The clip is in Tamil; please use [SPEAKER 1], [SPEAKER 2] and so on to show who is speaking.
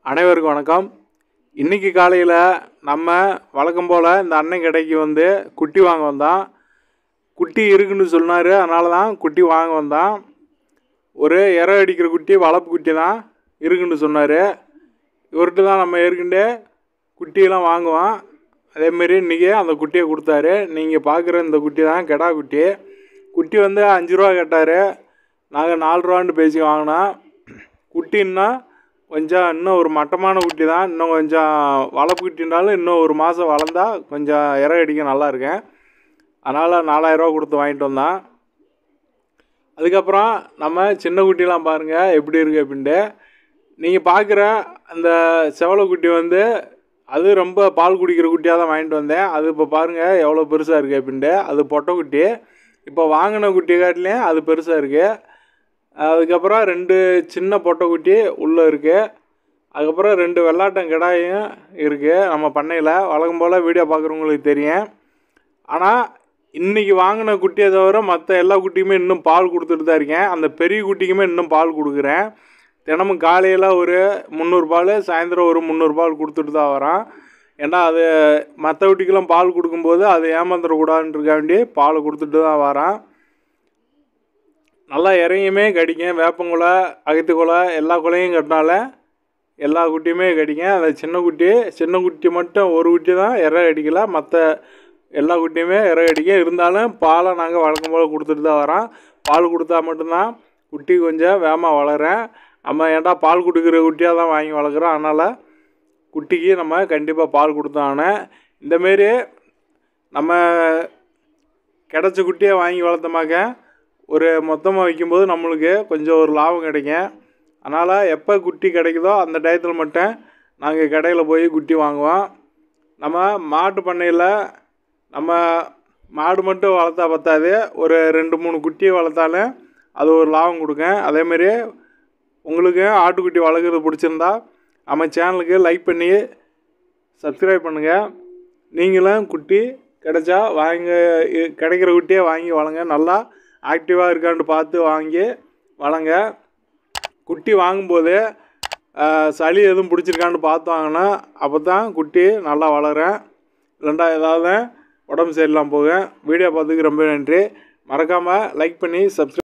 [SPEAKER 1] அனைவருக்கும் வணக்கம் இன்றைக்கி காலையில் நம்ம வழக்கம் போல் இந்த அண்ணன் கடைக்கு வந்து குட்டி வாங்க வந்தோம் குட்டி இருக்குன்னு சொன்னார் அதனால தான் குட்டி வாங்க வந்தோம் ஒரு இறை அடிக்கிற குட்டி வளர்ப்பு குட்டி தான் இருக்குன்னு சொன்னார் இவர்கிட்ட தான் நம்ம ஏற்கனவே குட்டியெல்லாம் வாங்குவோம் அதேமாரி இன்றைக்கி அந்த குட்டியை கொடுத்தாரு நீங்கள் பார்க்குற இந்த குட்டி தான் கெடா குட்டி குட்டி வந்து அஞ்சு ரூபா கேட்டார் நாங்கள் நாலு ரூபான்னு பேசி வாங்கினோம் குட்டின்னா கொஞ்சம் இன்னும் ஒரு மட்டமான குட்டி தான் இன்னும் கொஞ்சம் வளர்ப்பு குட்டினாலும் இன்னும் ஒரு மாதம் வளர்ந்தா கொஞ்சம் இறை அடிக்க நல்லா இருக்கேன் அதனால் நாலாயிரரூவா கொடுத்து வாங்கிட்டு வந்தோம் அதுக்கப்புறம் நம்ம சின்ன குட்டிலாம் பாருங்கள் எப்படி இருக்குது அப்படின்ட்டு நீங்கள் பார்க்குற அந்த செவலை குட்டி வந்து அது ரொம்ப பால் குடிக்கிற குட்டியாக தான் வாங்கிட்டு வந்தேன் அது இப்போ பாருங்கள் எவ்வளோ பெருசாக இருக்குது அப்படின்ட்டு அது பொட்டை குட்டி இப்போ வாங்கின குட்டி காட்டிலையும் அது பெருசாக இருக்குது அதுக்கப்புறம் ரெண்டு சின்ன பொட்டை குட்டி உள்ளே இருக்குது அதுக்கப்புறம் ரெண்டு வெள்ளாட்டம் கிடாயும் இருக்குது நம்ம பண்ணையில் வழக்கம் போல் வீடியோ பார்க்குறவங்களுக்கு தெரியும் ஆனால் இன்றைக்கி வாங்கின குட்டியை தவிர மற்ற எல்லா குட்டியுமே இன்னும் பால் கொடுத்துட்டு தான் இருக்கேன் அந்த பெரிய குட்டிக்குமே இன்னும் பால் கொடுக்குறேன் தினமும் காலையில் ஒரு முந்நூறு பால் சாயந்தரம் ஒரு முந்நூறு பால் கொடுத்துட்டு தான் வரோம் ஏன்னா அது மற்ற குட்டிக்கெல்லாம் பால் கொடுக்கும்போது அது ஏமாந்துடக்கூடாதுன்றக்காண்டி பால் கொடுத்துட்டு தான் வரோன் நல்லா இறங்கியுமே கடிக்கும் வேப்பங்குலை அகத்துக்குலை எல்லா குலையும் கட்டினால எல்லா குட்டியுமே கடிக்கும் அந்த சின்ன குட்டி சின்ன குட்டி மட்டும் ஒரு குட்டி தான் இறை அடிக்கல மற்ற எல்லா குட்டியுமே இறை அடிக்கும் இருந்தாலும் பாலை நாங்கள் வழக்கம் போல் கொடுத்துட்டு தான் வரோம் பால் கொடுத்தா மட்டும்தான் குட்டி கொஞ்சம் வேகமாக வளரேன் நம்ம ஏன்டா பால் கொடுக்குற குட்டியாக தான் வாங்கி வளர்க்குறோம் அதனால் குட்டிக்கு நம்ம கண்டிப்பாக பால் கொடுத்தானே இந்தமாரி நம்ம கிடச்ச குட்டியை வாங்கி வளர்த்தமாக்க ஒரு மொத்தமாக விற்கும்போது நம்மளுக்கு கொஞ்சம் ஒரு லாபம் கிடைக்கும் அதனால் எப்போ குட்டி கிடைக்குதோ அந்த டயத்தில் மட்டும் நாங்கள் கடையில் போய் குட்டி வாங்குவோம் நம்ம மாட்டு பண்ணையில் நம்ம மாடு மட்டும் வளர்த்தா பத்தாது ஒரு ரெண்டு மூணு குட்டியை வளர்த்தாலும் அது ஒரு லாபம் கொடுக்கும் அதேமாரி உங்களுக்கு ஆட்டுக்குட்டி வளர்க்குறது பிடிச்சிருந்தா நம்ம சேனலுக்கு லைக் பண்ணி சப்ஸ்கிரைப் பண்ணுங்கள் நீங்களும் குட்டி கிடைச்சா வாங்க கிடைக்கிற குட்டியே வாங்கி வளங்க நல்லா ஆக்டிவாக இருக்கான்னு பார்த்து வாங்கி வளங்க குட்டி வாங்கும்போது சளி எதுவும் பிடிச்சிருக்கான்னு பார்த்து வாங்கினா அப்போ தான் குட்டி நல்லா வளரும் இல்லைண்டா ஏதாவது உடம்பு சரியில்லாமல் போகும் வீடியோ பார்த்துக்கு ரொம்ப நன்றி மறக்காமல் லைக் பண்ணி சப்ஸ்கிரைப்